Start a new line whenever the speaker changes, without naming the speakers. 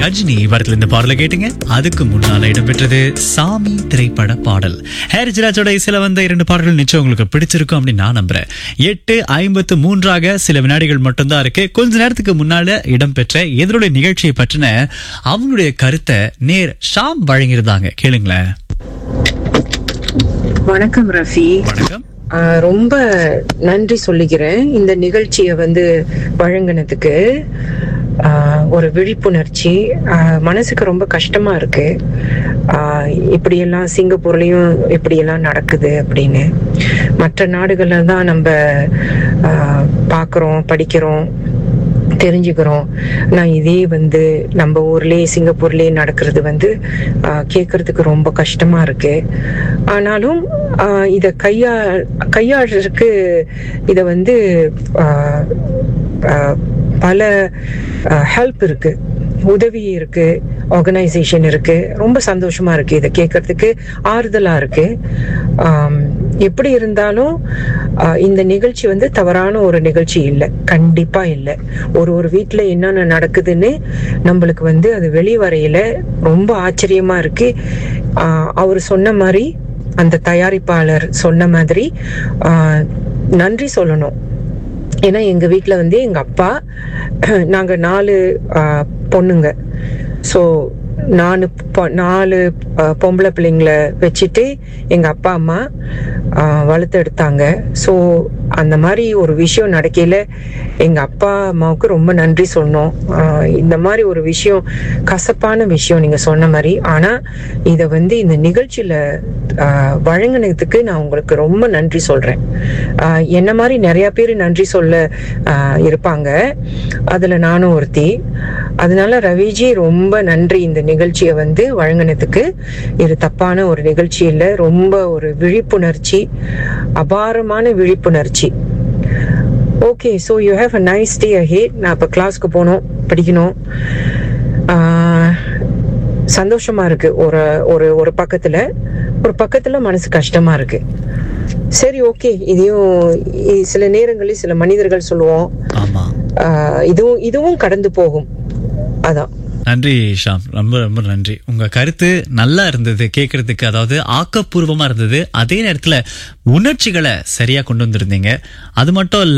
கஜினி வரத்துல இந்த பாடலை கேட்டீங்க அதுக்கு முன்னால இடம்பெற்றது சாமி திரைப்பட பாடல் ஹேரிஜராஜோட இசையில வந்த இரண்டு பாடல்கள் நிச்சயம் உங்களுக்கு பிடிச்சிருக்கும் அப்படின்னு நான் நம்புறேன் எட்டு ஐம்பத்து மூன்றாக சில வினாடிகள் மட்டும்தான் இருக்கு கொஞ்ச நேரத்துக்கு முன்னால இடம்பெற்ற எதிரொலி நிகழ்ச்சியை பற்றின அவங்களுடைய கருத்தை நேர் ஷாம் வழங்கியிருந்தாங்க கேளுங்களேன்
வணக்கம் ரஃபி
வணக்கம்
ஆஹ் ரொம்ப நன்றி சொல்லிக்கிறேன் இந்த நிகழ்ச்சியை வந்து வழங்கினதுக்கு ஆஹ் ஒரு விழிப்புணர்ச்சி ஆஹ் மனசுக்கு ரொம்ப கஷ்டமா இருக்கு ஆஹ் இப்படியெல்லாம் சிங்கப்பூர்லயும் இப்படியெல்லாம் நடக்குது அப்படின்னு மற்ற நாடுகள்ல தான் நம்ம ஆஹ் பார்க்குறோம் படிக்கிறோம் தெரிஞ்சுக்கிறோம் நான் இதே வந்து நம்ம ஊர்லயே சிங்கப்பூர்லயே நடக்கிறது வந்து ஆஹ், கேட்கறதுக்கு ரொம்ப கஷ்டமா இருக்கு ஆனாலும் ஆஹ், இத கையா கையாளுறதுக்கு இத வந்து ஆஹ், ஆஹ், பல ஹெல்ப் இருக்கு உதவி இருக்கு ஆர்கனைசேஷன் இருக்கு ரொம்ப சந்தோஷமா இருக்கு இதை கேட்கறதுக்கு ஆறுதலா இருக்கு ஆம், எப்படி இருந்தாலும் ஆஹ், இந்த நிகழ்ச்சி வந்து தவறான ஒரு நிகழ்ச்சி இல்லை கண்டிப்பா இல்லை ஒரு ஒரு வீட்ல என்னென்ன நடக்குதுன்னு நம்மளுக்கு வந்து அது வெளிவரையில ரொம்ப ஆச்சரியமா இருக்கு ஆஹ், அவர் சொன்ன மாதிரி அந்த தயாரிப்பாளர் சொன்ன மாதிரி ஆஹ், நன்றி சொல்லணும் ஏன்னா எங்க வீட்ல வந்து எங்க அப்பா நாங்க நாலு ஆஹ், பொண்ணுங்க ஸோ நாலு பொ- நாலு ஆஹ், பொம்பளை பிள்ளைங்கள வச்சுட்டு எங்க அப்பா அம்மா ஆஹ், வளர்த்து எடுத்தாங்க ஸோ அந்த மாதிரி ஒரு விஷயம் நடக்கையில எங்க அப்பா அம்மாவுக்கு ரொம்ப நன்றி சொன்னோம் ஆஹ், இந்த மாதிரி ஒரு விஷயம் கசப்பான விஷயம் நீங்க சொன்ன மாதிரி ஆனா இத வந்து இந்த நிகழ்ச்சியில ஆஹ், வழங்குனதுக்கு நான் உங்களுக்கு ரொம்ப நன்றி சொல்றேன் ஆஹ், என்ன மாதிரி நிறைய பேர் நன்றி சொல்ல ஆஹ், இருப்பாங்க அதுல நானும் ஒருத்தி அதனால ரவிஜி ரொம்ப நன்றி இந்த நிகழ்ச்சியை வந்து வழங்கினதுக்கு இது தப்பான ஒரு நிகழ்ச்சி இல்ல ரொம்ப ஒரு விழிப்புணர்ச்சி அபாரமான விழிப்புணர்ச்சி okay so you have a nice day ahead நான் இப்போ கிளாஸ்க்கு போகணும் படிக்கணும் ஆஹ், சந்தோஷமா இருக்கு ஒரு ஒரு ஒரு பக்கத்துல ஒரு பக்கத்துல மனசு கஷ்டமா இருக்கு சரி ஓகே இதையும் இ- சில நேரங்களில் சில மனிதர்கள் சொல்லுவோம்
ஆமா
ஆஹ், இதுவும் இதுவும் கடந்து போகும் அதான்
நன்றி ஷாம் ரொம்ப ரொம்ப நன்றி உங்க கருத்து நல்லா இருந்தது கேட்கறதுக்கு அதாவது ஆக்கப்பூர்வமா இருந்தது அதே நேரத்துல உணர்ச்சிகளை சரியா கொண்டு வந்திருந்தீங்க அது மட்டும் இல்ல